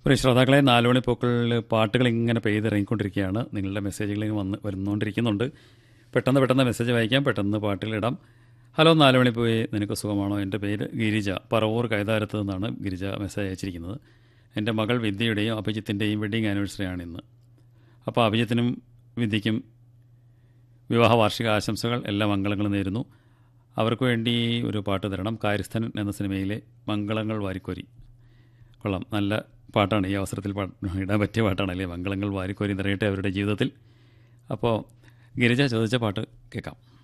പ്രിയ ശ്രോതാക്കളെ നാലുമണി പൂക്കളിൽ പാട്ടുകൾ ഇങ്ങനെ പെയ്തിറങ്ങിക്കൊണ്ടിരിക്കുകയാണ് നിങ്ങളുടെ മെസ്സേജുകൾ ഇങ്ങനെ വന്ന് വരുന്നുകൊണ്ടിരിക്കുന്നുണ്ട് പെട്ടെന്ന് പെട്ടെന്ന് മെസ്സേജ് വായിക്കാം പെട്ടെന്ന് പാട്ടുകളിടാം ഹലോ നാലുമണി പോയി നിനക്ക് സുഖമാണോ എൻ്റെ പേര് ഗിരിജ പറവൂർ കൈതാരത്ത് നിന്നാണ് ഗിരിജ മെസ്സേജ് അയച്ചിരിക്കുന്നത് എൻ്റെ മകൾ വിദ്യയുടെയും അഭിജിത്തിൻ്റെയും വെഡ്ഡിങ് ആനിവേഴ്സറിയാണ് ഇന്ന് അപ്പോൾ അഭിജിത്തിനും വിദ്യയ്ക്കും വിവാഹ വാർഷിക ആശംസകൾ എല്ലാ മംഗളങ്ങളും നേരുന്നു അവർക്ക് വേണ്ടി ഒരു പാട്ട് തരണം കാര്യസ്ഥൻ എന്ന സിനിമയിലെ മംഗളങ്ങൾ വാരിക്കോരി കൊള്ളാം നല്ല പാട്ടാണ് ഈ അവസരത്തിൽ പാ ഇടാൻ പറ്റിയ പാട്ടാണല്ലേ മംഗളങ്ങൾ വാരിക്കോരി നിറയട്ടെ അവരുടെ ജീവിതത്തിൽ അപ്പോൾ ഗിരിജ ചോദിച്ച പാട്ട് കേൾക്കാം